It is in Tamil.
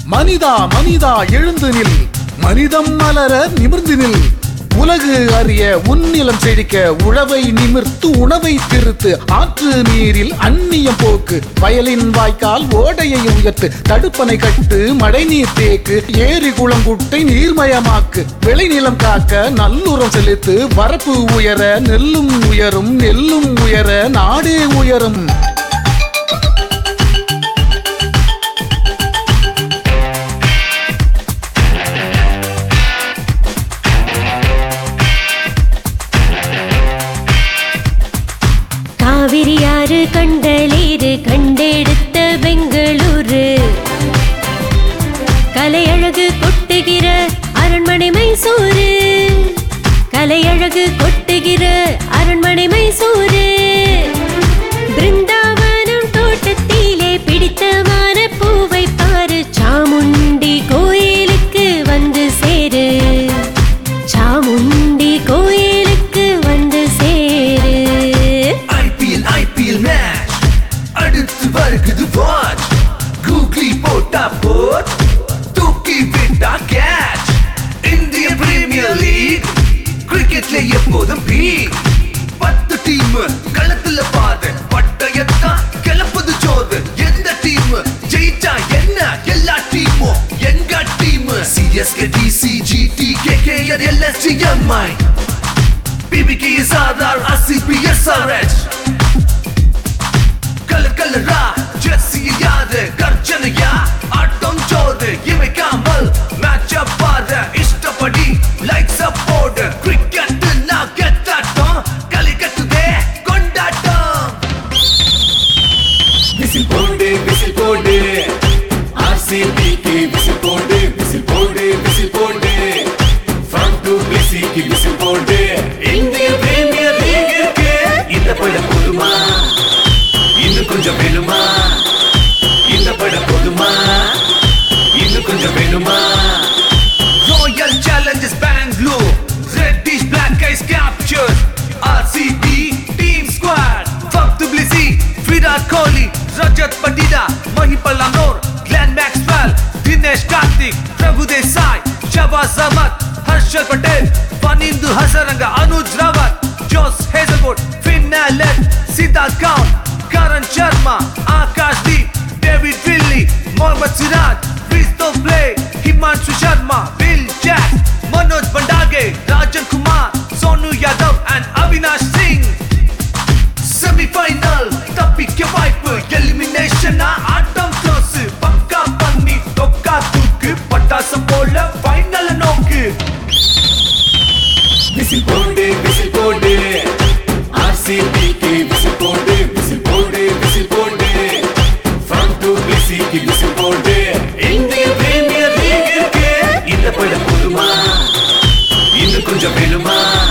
மனிதா மனிதா எழுந்து நில் மனிதம் மலர நிமிர்ந்து நில் உலகு அறிய உன்னிலம் செழிக்க உழவை நிமிர்த்து உணவை திருத்து ஆற்று நீரில் அந்நியம் போக்கு வயலின் வாய்க்கால் ஓடையை உயர்த்து தடுப்பனை கட்டு மழைநீர் தேக்கு ஏரி குளம் குட்டை நீர்மயமாக்கு விளைநிலம் காக்க நல்லுரம் செலுத்து வரப்பு உயர நெல்லும் உயரும் நெல்லும் உயர நாடே உயரும் காவிரியாறு கண்டலீரு கண்டெடுத்த பெங்களூரு கலையழகு கொட்டுகிற அரண்மனை மைசூரு கலையழகு கொட்டுகிற அரண்மனை மைசூரு பிருந்தாவனம் தோட்டத்திலே பிடித்தமான பூவை பாரு சாமுண்டி கோயிலுக்கு வந்து சேரு சாமுண்டி கோயிலுக்கு வந்து சேரு ஐபிஎல் ஐபிஎல் மேட்ச் அடுத்து வருகுது வாட்ச் கூகுளி போட்டா போட் தூக்கி விட்டா கேட்ச் இந்திய பிரீமியர் லீக் கிரிக்கெட்ல எப்போதும் பீக் பத்து டீம் களத்துல பாது பட்டயத்தான் கிளப்புது சோது எந்த டீம் ஜெயிச்சா என்ன எல்லா டீமும் எங்க team CSK DC GT KKR LSG MI PBK SRR RCB SRH colour கலரா ஜெர்சி யாது கர்ஜனையா ஆட்டம் ஜோது இமைக்காமல் மேட்ச் பாரு இஷ்டப்படி லைக்ஸ் போடு கிரிக்கெட் நான் கெத்தாட்டம் களி கட்டுதே கொண்டாட்டம் விசில் போடு விசில் போடு ஆர்சிபிக்கு விசில் போடு விசில் போடு விசில் போடு ஃப்ரம் டு பிசிக்கு விசில் போடு இந்திய பிரீமியர் லீக் இருக்கு இந்த படம் போதுமா இன்னும் கொஞ்சம் வேணுமா இந்த படம் போதுமா இன்னும் கொஞ்சம் வேணுமா Royal Challenges Bangalore Reddish Black Eyes captured RCB Team Squad Fab Tbilisi Virat Kohli Rajat Patida Mahipal Amror Glenn Maxwell Dinesh Karthik Prabhu Desai Shabazz Ahmad Harshal Patel Vanindu Hasaranga Anuj Rawat Josh Hazelwood Finn Allen Sita Kaun Karan Sharma Akash Deep David Willey Mohammad Siraj Risto Play Himanshu Sharma Bill Jack Manoj Bandage Rajan Kumar Sonu Yadav and Avinash Singh semifinal தப்பிக்க வாய்ப்பு எலிமினேஷன் ஆட்டம் க்ளோஸ் பக்கா பண்ணி தொக்கா தூக்கு பட்டாசம் போல ஃபைனல் நோக்கு விசில் போடு விசில் போடு ஆர்சிபிக்கு விசில் போடு விசில் போடு விசில் போடு ஃப்ரம் டு பிசிக்கு விசில் போடு இந்திய பிரீமியர் லீக் இருக்கு இந்த படம் போதுமா இன்னும் கொஞ்சம் வேணுமா